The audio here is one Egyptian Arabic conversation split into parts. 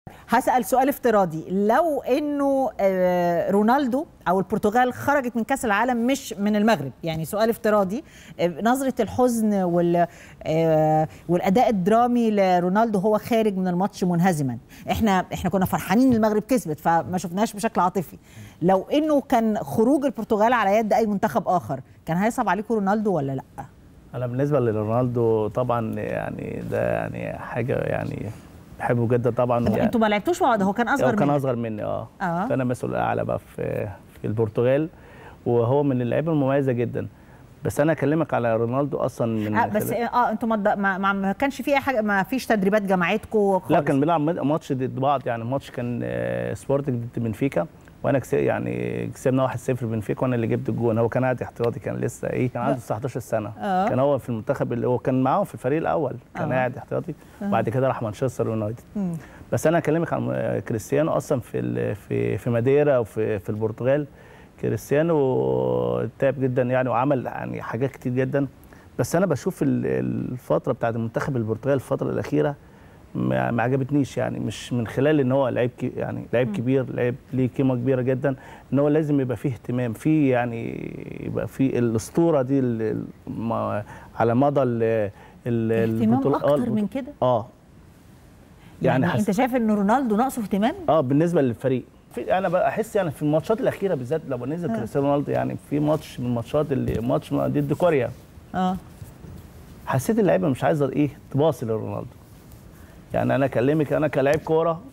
هسأل سؤال افتراضي لو انه آه، رونالدو او البرتغال خرجت من كاس العالم مش من المغرب يعني سؤال افتراضي آه، نظرة الحزن وال آه، والاداء الدرامي لرونالدو هو خارج من الماتش منهزما احنا احنا كنا فرحانين إن المغرب كسبت فما شفناش بشكل عاطفي لو انه كان خروج البرتغال على يد اي منتخب اخر كان هيصعب عليكم رونالدو ولا لا انا بالنسبه لرونالدو طبعا يعني ده يعني حاجه يعني بحبه جدا طبعا طب يعني انتوا ما لعبتوش مع بعض هو كان اصغر هو كان منك. اصغر مني اه آه. فانا مسؤول اعلى بقى في في البرتغال وهو من اللعيبه المميزه جدا بس انا اكلمك على رونالدو اصلا من آه بس خلال- اه انتوا ما, ما, ما, ما كانش في اي حاجه ما فيش تدريبات جماعتكم خالص لا كان بيلعب ماتش ضد بعض يعني ماتش كان آه، سبورتنج ضد بنفيكا وانا كسب يعني كسبنا 1-0 بنفيكا وانا اللي جبت الجون هو كان قاعد احتياطي كان لسه ايه كان عنده 19 سنه آه. كان هو في المنتخب اللي هو كان معاهم في الفريق الاول كان آه. قاعد احتياطي وبعد كده راح مانشستر يونايتد بس انا اكلمك عن آه، كريستيانو اصلا في ال- في في ماديرا وفي في البرتغال كريستيانو تعب جدا يعني وعمل يعني حاجات كتير جدا بس انا بشوف ال- الفتره بتاعت المنتخب البرتغال الفتره الاخيره ما ما عجبتنيش يعني مش من خلال ان هو لعيب كي- يعني لعيب كبير لعيب ليه قيمه كبيره جدا ان هو لازم يبقى فيه اهتمام في يعني يبقى في الاسطوره دي ال- ال- ما- على مدى ال ال- اهتمام البطولة- آه، اكتر البطولة- من كده اه يعني, يعني انت حس- شايف ان رونالدو ناقصه اهتمام اه بالنسبه للفريق في انا بقى احس يعني في الماتشات الاخيره بالذات لو نزل كريستيانو رونالدو يعني في ماتش من الماتشات اللي ماتش ضد كوريا اه حسيت اللعيبه مش عايزه ايه تباصي لرونالدو يعني انا اكلمك انا كلاعب كوره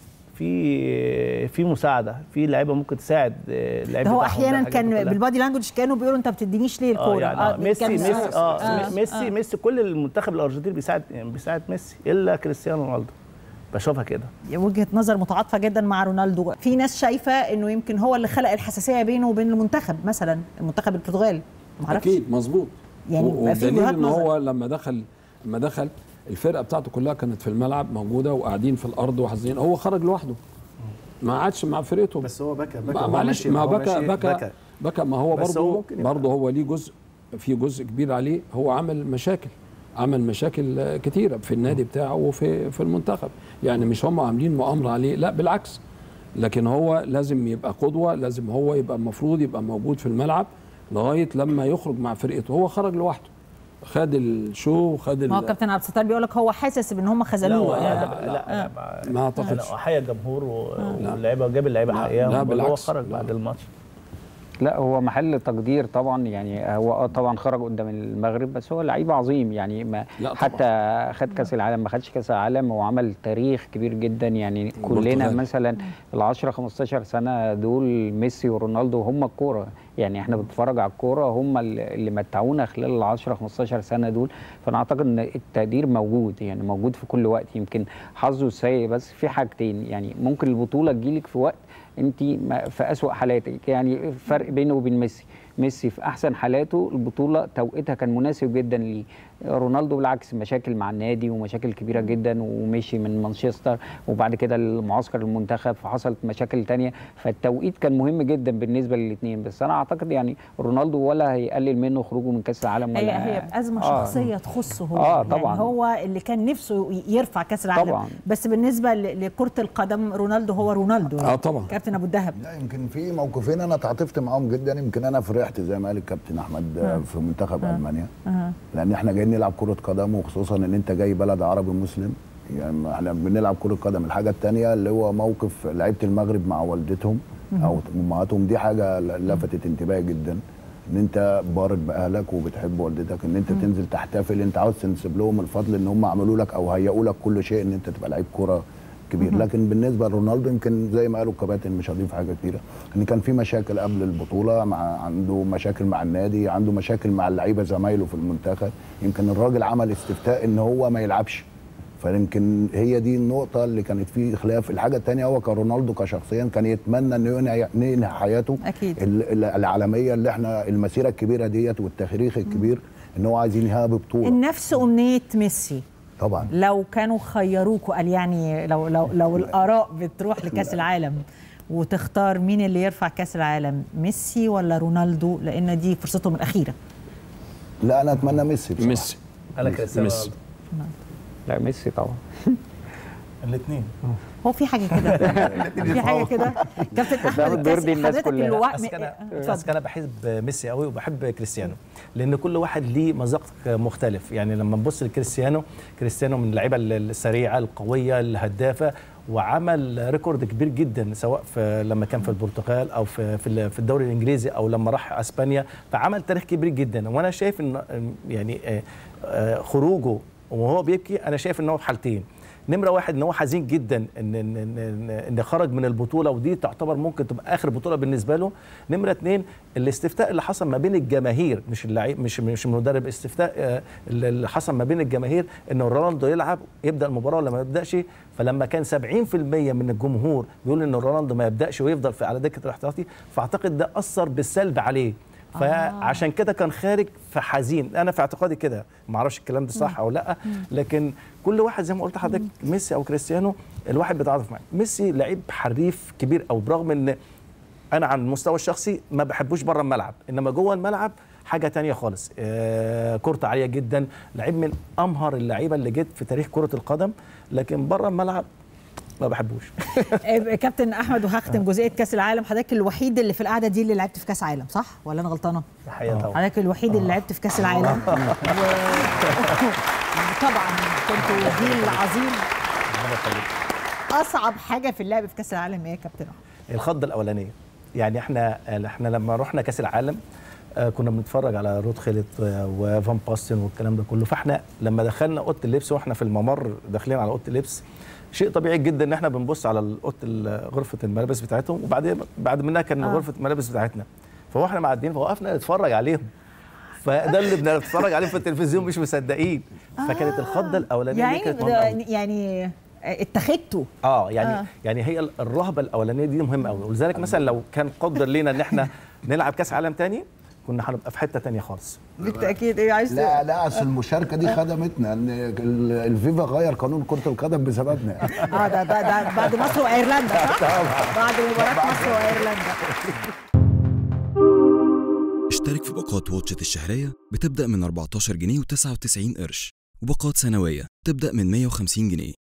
في في مساعده في لعيبه ممكن تساعد آه، اللعيب ده هو بتاعهم ده احيانا الحاجات دي كان كلها. بالبادي لانجوج كانوا بيقولوا انت ما بتدينيش ليه اه الكوره يعني آه ميسي كان- ميسي اه, آه، ميسي آه. ميسي كل المنتخب الارجنتيني بيساعد بيساعد ميسي الا كريستيانو رونالدو بشوفها كده وجهه نظر متعاطفه جدا مع رونالدو في ناس شايفه انه يمكن هو اللي خلق الحساسيه بينه وبين المنتخب مثلا المنتخب البرتغالي ما اعرفش اكيد مظبوط يعني و- بقى في والدليل وجهات ان نظر. هو لما دخل لما دخل الفرقه بتاعته كلها كانت في الملعب موجوده وقاعدين في الارض وحزين هو خرج لوحده ما عادش مع فرقته بس هو بكى بكى ما- وهو معلش ماشي- ما وهو بكى ماشي بكى بكى ما هو بس هو برضه ممكن يبقى- برضه هو ليه جزء في جزء كبير عليه هو عمل مشاكل عمل مشاكل آه، كتيره في النادي بتاعه وفي في المنتخب يعني مش هم عاملين مؤامره عليه لا بالعكس لكن هو لازم يبقى قدوه لازم هو يبقى المفروض يبقى موجود في الملعب لغايه لما يخرج مع فرقته هو خرج لوحده خد الشو وخد ما هو ال- كابتن عبد الستار بيقول لك هو حاسس ان هم لا خذلوه لا يعني لا, لا, لا ما اعتقدش انا احيي الجمهور و- واللعيبه وجاب اللعيبه لا، حقيقه لا، هو بالعكس. خرج لا. بعد الماتش لا هو محل تقدير طبعا يعني هو اه طبعا خرج قدام المغرب بس هو لعيب عظيم يعني ما لا طبعاً. حتى خد كاس العالم ما خدش كاس العالم وعمل تاريخ كبير جدا يعني كلنا البرتغال. مثلا ال 10 15 سنه دول ميسي ورونالدو هم الكوره يعني احنا بنتفرج على الكوره هم اللي اللي متعونا خلال ال 10 15 سنه دول فانا اعتقد ان التقدير موجود يعني موجود في كل وقت يمكن حظه السيء بس في حاجتين يعني ممكن البطوله تجيلك في وقت انت ما- في اسوأ حالاتك يعني فرق بينه وبين ميسي ميسي في احسن حالاته البطوله توقيتها كان مناسب جدا ليه رونالدو بالعكس مشاكل مع النادي ومشاكل كبيره جدا ومشي من مانشستر وبعد كده المعسكر المنتخب فحصلت مشاكل تانية فالتوقيت كان مهم جدا بالنسبه للاثنين بس انا اعتقد يعني رونالدو ولا هيقلل منه خروجه من كاس العالم هي ولا هي ازمه آه. شخصيه تخصه هو آه، يعني طبعاً. هو اللي كان نفسه ي- يرفع كاس العالم طبعاً. بس بالنسبه ل- لكره القدم رونالدو هو رونالدو اه طبعا كابتن ابو الدهب لا يمكن في موقفين انا تعاطفت معاهم جدا يمكن انا فرحت زي ما قال الكابتن احمد آه، في منتخب المانيا لان احنا جايين نلعب كره قدم وخصوصا ان انت جاي بلد عربي مسلم يعني احنا بنلعب كره قدم الحاجه الثانيه اللي هو موقف لعيبه المغرب مع والدتهم او امهاتهم دي حاجه لفتت انتباهي جدا ان انت بارد باهلك وبتحب والدتك ان انت تنزل تحتفل انت عاوز تنسب لهم الفضل ان هم عملوا لك او هيئوا لك كل شيء ان انت تبقى لعيب كوره كبير لكن بالنسبه لرونالدو يمكن زي ما قالوا الكباتن مش هضيف حاجه كبيره ان كان في مشاكل قبل البطوله مع عنده مشاكل مع النادي عنده مشاكل مع اللعيبه زمايله في المنتخب يمكن الراجل عمل استفتاء ان هو ما يلعبش فيمكن هي دي النقطة اللي كانت فيه خلاف، الحاجة الثانية هو كرونالدو كشخصيا كان يتمنى انه ينهي ينهي حياته أكيد. ال- ال- العالمية اللي احنا المسيرة الكبيرة ديت والتاريخ الكبير ان هو عايز ينهيها ببطولة النفس امنيه ميسي طبعا لو كانوا خيروكوا قال يعني لو لو لو الاراء بتروح لكاس العالم وتختار مين اللي يرفع كاس العالم ميسي ولا رونالدو لان دي فرصتهم الاخيره لا انا اتمنى ميسي بصراحة. ميسي انا كريستيانو ميسي. رونالدو لا ميسي طبعا الاثنين هو في حاجه كده في حاجه كده كابتن احمد بيرضي الكاسي الناس حضرتك كلها. الوا... بس انا بس اتفضل انا بحب ميسي قوي وبحب كريستيانو لان كل واحد ليه مذاق مختلف يعني لما نبص لكريستيانو كريستيانو من اللعيبه السريعه القويه الهدافه وعمل ريكورد كبير جدا سواء في لما كان في البرتغال او في في في الدوري الانجليزي او لما راح اسبانيا فعمل تاريخ كبير جدا وانا شايف ان يعني آه، آه، خروجه وهو بيبكي انا شايف ان هو في حالتين نمره واحد ان هو حزين جدا ان ان ان, إن, إن خرج من البطوله ودي تعتبر ممكن تبقى اخر بطوله بالنسبه له نمره اثنين الاستفتاء اللي حصل ما بين الجماهير مش اللعيب مش مش المدرب استفتاء آه، اللي حصل ما بين الجماهير ان رونالدو يلعب يبدا المباراه ولا ما يبداش فلما كان 70% من الجمهور بيقول ان رونالدو ما يبداش ويفضل في على دكه الاحتياطي فاعتقد ده اثر بالسلب عليه فعشان كده كان خارج فحزين انا في اعتقادي كده ما اعرفش الكلام ده صح او لا لكن كل واحد زي ما قلت لحضرتك ميسي او كريستيانو الواحد بيتعاطف معاه ميسي لعيب حريف كبير او برغم ان انا على المستوى الشخصي ما بحبوش بره الملعب انما جوه الملعب حاجه تانية خالص آه كورته عاليه جدا لعيب من امهر اللعيبه اللي جت في تاريخ كره القدم لكن بره الملعب ما بحبوش آه، كابتن احمد وهختم جزئيه كاس العالم حضرتك الوحيد اللي في القعده دي اللي لعبت في كاس عالم صح ولا انا غلطانه الحقيقه طبعا حضرتك الوحيد اللي لعبت في كاس العالم و... طبعا كنتوا جيل عظيم ربنا يخليك. اصعب حاجه في اللعب في كاس العالم ايه يا كابتن أحمد؟ الخضه الاولانيه يعني احنا احنا لما رحنا كاس العالم آه، كنا بنتفرج على رود خيلت آه، وفان باستن والكلام ده كله فاحنا لما دخلنا اوضه اللبس واحنا في الممر داخلين على اوضه اللبس شيء طبيعي جدا ان احنا بنبص على اوضه ال- غرفه الملابس بتاعتهم وبعدين بعد منها كان آه. غرفه الملابس بتاعتنا فهو احنا معديين فوقفنا نتفرج عليهم فده اللي بنتفرج عليه في التلفزيون مش مصدقين فكانت الخضه الاولانيه دي يعني كانت مهمه أوي. يعني اتخذتوا اه يعني آه. آه. يعني هي ال- الرهبه الاولانيه دي مهمه قوي ولذلك مثلا لو كان قدر لينا ان احنا نلعب كاس عالم تاني كنا هنبقى في حته تانيه خالص بالتاكيد ايه عايز لا لا اصل المشاركه دي خدمتنا ان ال- الفيفا غير قانون كره القدم بسببنا اه ده ده ده بعد مصر وايرلندا صح؟ بعد مباراه مصر وايرلندا اشترك في باقات واتشت الشهرية بتبدأ من 14 جنيه و99 قرش وباقات سنوية تبدأ من 150 جنيه